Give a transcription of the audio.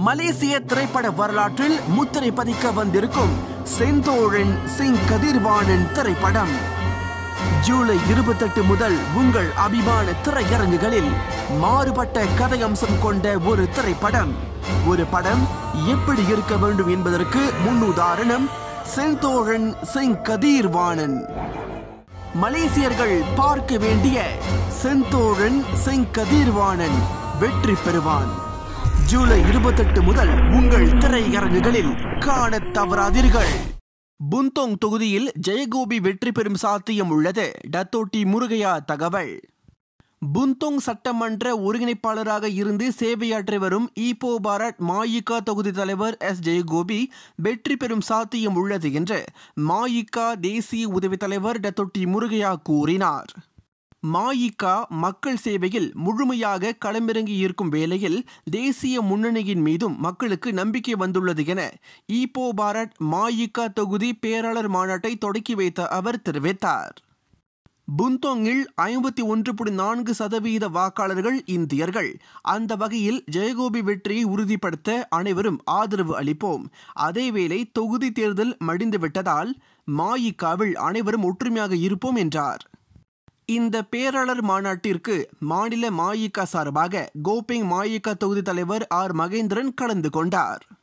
மலேசிய திரைப்பட வரலாற்றில் முத்திரை பதிக்க வந்திருக்கும் செந்தோழன் சிங் கதிர்வாணன் திரைப்படம் ஜூலை இருபத்தெட்டு முதல் உங்கள் அபிமான திரையரங்குகளில் மாறுபட்ட கதையம்சம் கொண்ட ஒரு திரைப்படம் ஒரு படம் எப்படி இருக்க வேண்டும் என்பதற்கு முன்னுதாரணம் செந்தோழன் சிங் கதிர்வாணன் மலேசியர்கள் பார்க்க வேண்டிய செந்தோழன் சிங் கதிர்வாணன் வெற்றி பெறுவான் ஜூலை இருபத்தெட்டு முதல் உங்கள் திரையரங்குகளில் காணத் தவறாதீர்கள் புந்தோங் தொகுதியில் ஜெயகோபி வெற்றி பெறும் சாத்தியம் உள்ளது டத்தோட்டி முருகையா தகவல் புந்தோங் சட்டமன்ற ஒருங்கிணைப்பாளராக இருந்து சேவையாற்றி வரும் ஈப்போ பாரத் மாயிகா தொகுதி தலைவர் எஸ் ஜெயகோபி வெற்றி பெறும் சாத்தியம் உள்ளது என்று மாயிகா தேசிய உதவி தலைவர் டத்தொட்டி முருகையா கூறினார் மாயிகா மக்கள் சேவையில் முழுமையாக களமிறங்கி இருக்கும் வேளையில் தேசிய முன்னணியின் மீதும் மக்களுக்கு நம்பிக்கை வந்துள்ளது என ஈப்போ பாரத் மாயிகா தொகுதி பேராளர் மாநாட்டை தொடக்கி வைத்த அவர் தெரிவித்தார் புந்தோங்கில் ஐம்பத்தி ஒன்று புள்ளி நான்கு சதவீத வாக்காளர்கள் இந்தியர்கள் அந்த வகையில் ஜெயகோபி வெற்றியை உறுதிப்படுத்த அனைவரும் ஆதரவு அளிப்போம் அதேவேளை தொகுதி தேர்தல் மடிந்துவிட்டதால் மாயிக்காவில் அனைவரும் ஒற்றுமையாக இருப்போம் என்றார் இந்த பேராளர் மாநாட்டிற்கு மாநில மாயிகா சார்பாக கோபிங் மாயிகா தொகுதி தலைவர் ஆர் மகேந்திரன் கலந்து கொண்டார்